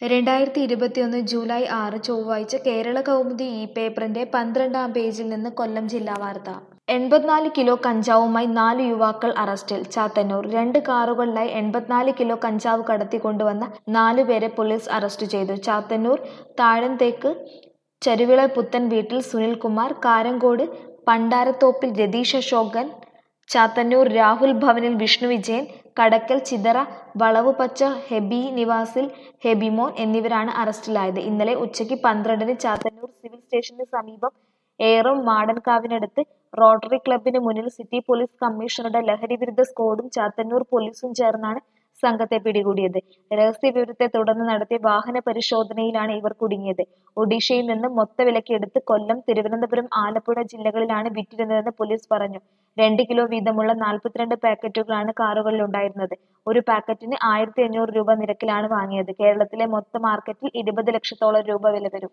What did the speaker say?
രണ്ടായിരത്തി ഇരുപത്തിയൊന്ന് ജൂലൈ ആറ് ചൊവ്വാഴ്ച കേരള കൗമുദി ഈ പേപ്പറിന്റെ പന്ത്രണ്ടാം പേജിൽ നിന്ന് കൊല്ലം ജില്ലാ വാർത്ത എൺപത്തിനാല് കിലോ കഞ്ചാവുമായി നാല് യുവാക്കൾ അറസ്റ്റിൽ ചാത്തന്നൂർ രണ്ട് കാറുകളിലായി എൺപത്തിനാല് കിലോ കഞ്ചാവ് കടത്തിക്കൊണ്ടുവന്ന നാലു പേരെ പോലീസ് അറസ്റ്റ് ചെയ്തു ചാത്തന്നൂർ താഴംതേക്ക് ചരുവിള പുത്തൻ വീട്ടിൽ സുനിൽകുമാർ കാരങ്കോട് പണ്ടാരത്തോപ്പിൽ രതീഷ് അശോകൻ ചാത്തന്നൂർ രാഹുൽ ഭവനിൽ വിഷ്ണു വിജയൻ കടക്കൽ ചിതറ വളവുപച്ച ഹെബി നിവാസിൽ ഹെബിമോൻ എന്നിവരാണ് അറസ്റ്റിലായത് ഇന്നലെ ഉച്ചയ്ക്ക് പന്ത്രണ്ടിന് ചാത്തന്നൂർ സിവിൽ സ്റ്റേഷന് സമീപം ഏറും മാടൻകാവിനടുത്ത് റോട്ടറി ക്ലബിന് മുന്നിൽ സിറ്റി പോലീസ് കമ്മീഷണറുടെ ലഹരിവിരുദ്ധ സ്ക്വാഡും ചാത്തന്നൂർ പോലീസും ചേർന്നാണ് സംഘത്തെ പിടികൂടിയത് രഹസ്യവിവരത്തെ തുടർന്ന് നടത്തിയ വാഹന പരിശോധനയിലാണ് ഇവർ കുടുങ്ങിയത് ഒഡീഷയിൽ നിന്ന് മൊത്തവിലയ്ക്ക് എടുത്ത് കൊല്ലം തിരുവനന്തപുരം ആലപ്പുഴ ജില്ലകളിലാണ് വിറ്റിരുന്നതെന്ന് പോലീസ് പറഞ്ഞു രണ്ട് കിലോ വീതമുള്ള നാൽപ്പത്തിരണ്ട് പാക്കറ്റുകളാണ് കാറുകളിൽ ഉണ്ടായിരുന്നത് ഒരു പാക്കറ്റിന് ആയിരത്തി അഞ്ഞൂറ് രൂപ നിരക്കിലാണ് വാങ്ങിയത് കേരളത്തിലെ മൊത്ത മാർക്കറ്റിൽ ഇരുപത് ലക്ഷത്തോളം രൂപ വില വരും